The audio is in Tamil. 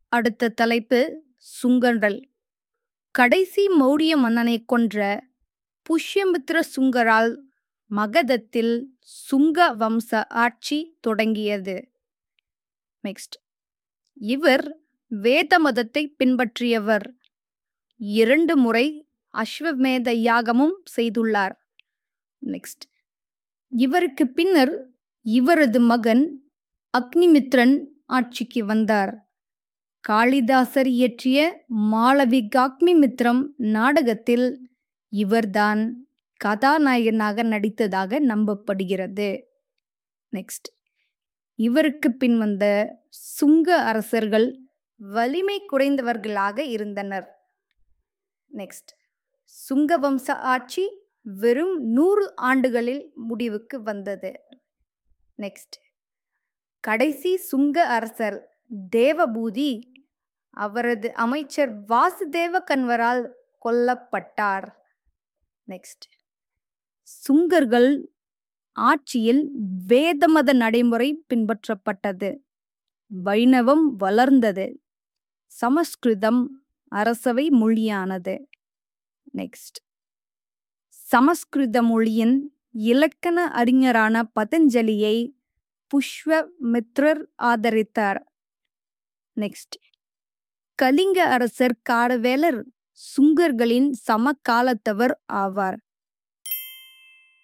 அடுத்த தலைப்பு சுங்கர்கள் கடைசி மௌரிய மன்னனை கொன்ற புஷ்யமித்ர சுங்கரால் மகதத்தில் சுங்க வம்ச ஆட்சி தொடங்கியது நெக்ஸ்ட் இவர் வேத மதத்தை பின்பற்றியவர் இரண்டு முறை அஸ்வமேத யாகமும் செய்துள்ளார் நெக்ஸ்ட் இவருக்கு பின்னர் இவரது மகன் அக்னிமித்ரன் ஆட்சிக்கு வந்தார் காளிதாசர் இயற்றிய மாளவிகாக்னிமித்ரம் நாடகத்தில் இவர்தான் கதாநாயகனாக நடித்ததாக நம்பப்படுகிறது நெக்ஸ்ட் இவருக்கு பின் வந்த சுங்க அரசர்கள் வலிமை குறைந்தவர்களாக இருந்தனர் நெக்ஸ்ட் சுங்க வம்ச ஆட்சி வெறும் நூறு ஆண்டுகளில் முடிவுக்கு வந்தது நெக்ஸ்ட் கடைசி சுங்க அரசர் தேவபூதி அவரது அமைச்சர் வாசுதேவ கன்வரால் கொல்லப்பட்டார் நெக்ஸ்ட் சுங்கர்கள் ஆட்சியில் வேதமத நடைமுறை பின்பற்றப்பட்டது வைணவம் வளர்ந்தது சமஸ்கிருதம் அரசவை மொழியானது நெக்ஸ்ட் சமஸ்கிருத மொழியின் இலக்கண அறிஞரான பதஞ்சலியை புஷ்வமித்ரர் ஆதரித்தார் நெக்ஸ்ட் கலிங்க அரசர் காடவேலர் சுங்கர்களின் சமகாலத்தவர் ஆவார்